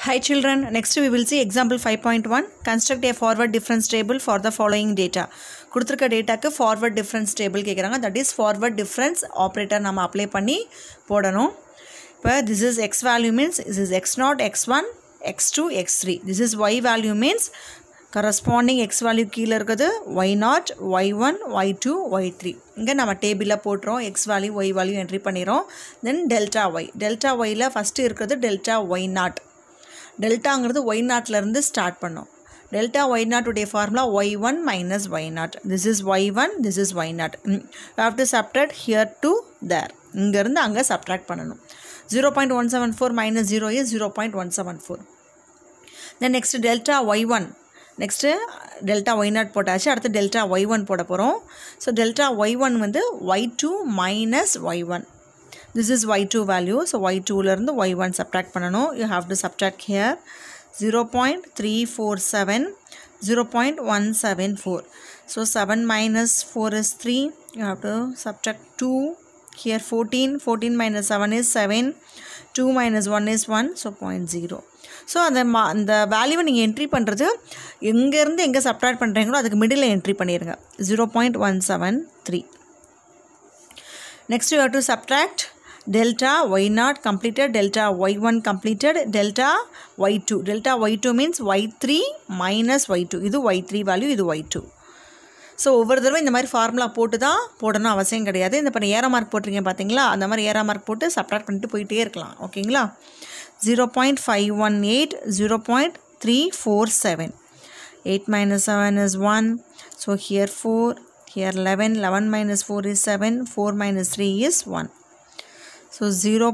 Hi children, next we will see example 5.1 construct a forward difference table for the following data கொடுத்துருக்க டேட்டாக்கு forward difference table கேட்குறாங்க that is forward difference operator நம்ம apply பண்ணி போடணும் இப்போ this is X value means this is X naught X one X two X three this is Y value means corresponding X value கீழே இருக்குது Y naught Y one Y two Y three இங்கே நம்ம டேபிளில் போட்டுறோம் X value Y value entry பண்ணிடுறோம் then delta Y delta ஒயில் first இருக்கிறது delta Y naught டெல்டாங்கிறது ஒய் நாட்லேருந்து ஸ்டார்ட் பண்ணோம் டெல்டா ஒய் நாட்டுடைய formula Y one minus Y naught this is Y one this is Y naught have to subtract here to there இங்கேருந்து அங்கே subtract பண்ணணும் zero point one seven four minus zero is zero point one seven four then next delta Y one next delta Y naught போட்டாச்சு அடுத்து delta Y one போட போகிறோம் so delta Y one வந்து Y two minus Y one this is Y two value so Y டூலேருந்து Y one subtract பண்ணணும் you have to subtract here zero point three four seven zero point one seven four so seven minus four is three you have to subtract two here fourteen fourteen minus seven is seven two minus one is one so point zero so அந்த மா அந்த வேல்யூவை நீங்கள் entry பண்ணுறது எங்கேருந்து எங்கே subtract பண்ணுறீங்களோ அதுக்கு மிடில் என்ட்ரி பண்ணிடுங்க zero point one seven three next you have to subtract delta y naught completed delta y1 completed delta y2 delta y2 means y3 minus y2 இது y3 வேல்யூ இது y2 so ஒவ்வொரு தடவை இந்த மாதிரி formula போட்டு தான் போடணும் அவசியம் கிடையாது இந்த இப்போ ஏரோ மார்க் போட்டிருக்கீங்க பார்த்தீங்களா அந்த மாதிரி ஏரோ மார்க் போட்டு சப்ராக்ட் பண்ணிட்டு போயிட்டே இருக்கலாம் ஓகேங்களா zero point five one eight zero point three four seven eight minus seven is one so here four here eleven eleven minus four is seven four minus three is one So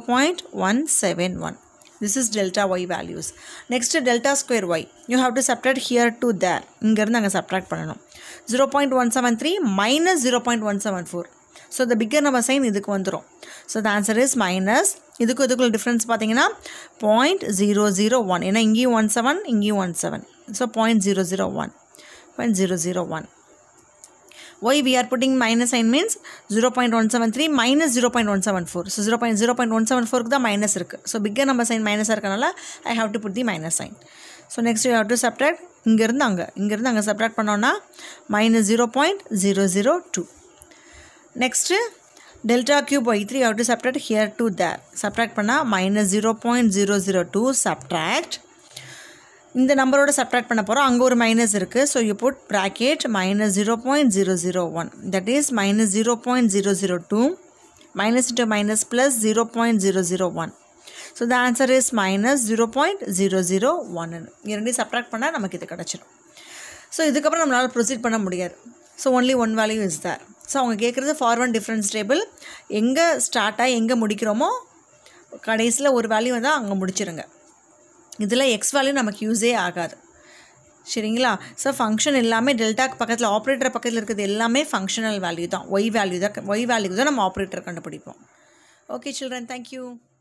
0.171. This is delta y values. Next delta square y. You have to subtract here to there. இங்கேருந்து அங்கே subtract பண்ணணும் zero point one seven three minus zero point one seven four so the bigger நம்ம sign இதுக்கு வந்துடும் so the answer is minus இதுக்கு இதுக்குள்ள difference பார்த்தீங்கன்னா point zero zero one ஏன்னா இங்கேயும் ஒன் செவன் இங்கேயும் one seven so point zero zero one point zero zero one why we are putting minus sign means 0.173 minus 0.174 so 0.0.174 க்கு தான் minus இருக்குது so bigger number sign மைனஸாக இருக்கனால I have to put the minus sign so next you have to subtract இங்கேருந்து அங்கே இங்கேருந்து அங்கே subtract பண்ணோன்னா minus zero point zero zero two next delta cube Y three have to subtract here to there subtract பண்ணால் minus zero point zero zero two subtract இந்த நம்பரோட subtract பண்ண போகிறோம் அங்கே ஒரு மைனஸ் இருக்குது so you put bracket minus zero point zero zero one that is minus zero point zero zero two minus into minus plus zero point zero zero one so the answer is minus zero point zero zero ஒன்னு இரண்டையும் subtract பண்ணால் நமக்கு இது கிடச்சிடும் so இதுக்கப்புறம் நம்மளால் proceed பண்ண முடியாது so only one value is there so அவங்க கேட்குறது ஃபார்வர்ட் டிஃப்ரென்ஸ் டேபிள் எங்கே ஸ்டார்ட் ஆகி எங்கே முடிக்கிறோமோ கடைசியில் ஒரு வேல்யூ வந்தால் அங்கே முடிச்சிருங்க இதில் எக்ஸ் வேல்யூ நமக்கு யூஸே ஆகாது சரிங்களா ஸோ ஃபங்க்ஷன் எல்லாமே டெல்டாக்கு பக்கத்தில் ஆப்ரேட்டர் பக்கத்தில் இருக்கிறது எல்லாமே ஃபங்க்ஷனல் வேல்யூ தான் ஒய் வேல்யூ தான் ஒய் வேல்யூ தான் நம்ம ஆப்ரேட்டர் கண்டுபிடிப்போம் ஓகே சில்ட்ரன் தேங்க்யூ